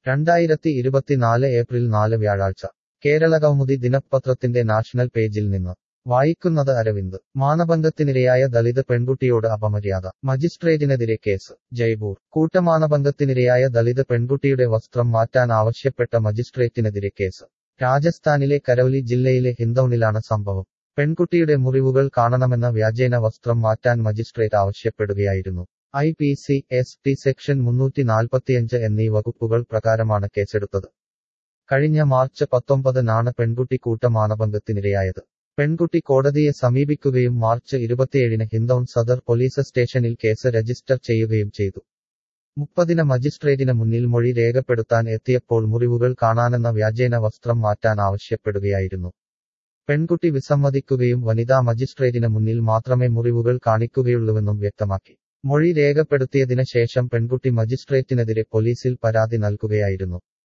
രണ്ടായിരത്തി ഇരുപത്തിനാല് ഏപ്രിൽ നാല് വ്യാഴാഴ്ച കേരളകൗമുദി ദിനപത്രത്തിന്റെ നാഷണൽ പേജിൽ നിന്ന് വായിക്കുന്നത് അരവിന്ദ് മാനഭംഗത്തിനിരയായ ദളിത് പെൺകുട്ടിയോട് അപമര്യാദ മജിസ്ട്രേറ്റിനെതിരെ കേസ് ജയ്പൂർ കൂട്ടമാനഭംഗത്തിനിരയായ ദളിത് പെൺകുട്ടിയുടെ വസ്ത്രം മാറ്റാൻ ആവശ്യപ്പെട്ട മജിസ്ട്രേറ്റിനെതിരെ കേസ് രാജസ്ഥാനിലെ കരൗലി ജില്ലയിലെ ഹിന്ദൌണിലാണ് സംഭവം പെൺകുട്ടിയുടെ മുറിവുകൾ കാണണമെന്ന വ്യാജേന വസ്ത്രം മാറ്റാൻ മജിസ്ട്രേറ്റ് ആവശ്യപ്പെടുകയായിരുന്നു I P C S T section മുന്നൂറ്റി നാൽപ്പത്തിയഞ്ച് എന്നീ വകുപ്പുകൾ പ്രകാരമാണ് കേസെടുത്തത് കഴിഞ്ഞ മാർച്ച് പത്തൊമ്പതിനാണ് പെൺകുട്ടി കൂട്ടമാനഭംഗത്തിനിരയായത് പെൺകുട്ടി കോടതിയെ സമീപിക്കുകയും മാർച്ച് ഇരുപത്തിയേഴിന് ഹിന്ദൌൺ സദർ പോലീസ് സ്റ്റേഷനിൽ കേസ് രജിസ്റ്റർ ചെയ്യുകയും ചെയ്തു മുപ്പതിന് മജിസ്ട്രേറ്റിന് മുന്നിൽ മൊഴി രേഖപ്പെടുത്താൻ എത്തിയപ്പോൾ മുറിവുകൾ കാണാനെന്ന വ്യാജേന വസ്ത്രം മാറ്റാൻ ആവശ്യപ്പെടുകയായിരുന്നു പെൺകുട്ടി വിസമ്മതിക്കുകയും വനിതാ മജിസ്ട്രേറ്റിന് മുന്നിൽ മാത്രമേ മുറിവുകൾ കാണിക്കുകയുള്ളൂവെന്നും വ്യക്തമാക്കി മൊഴി രേഖപ്പെടുത്തിയതിന് ശേഷം പെൺകുട്ടി മജിസ്ട്രേറ്റിനെതിരെ പോലീസിൽ പരാതി നൽകുകയായിരുന്നു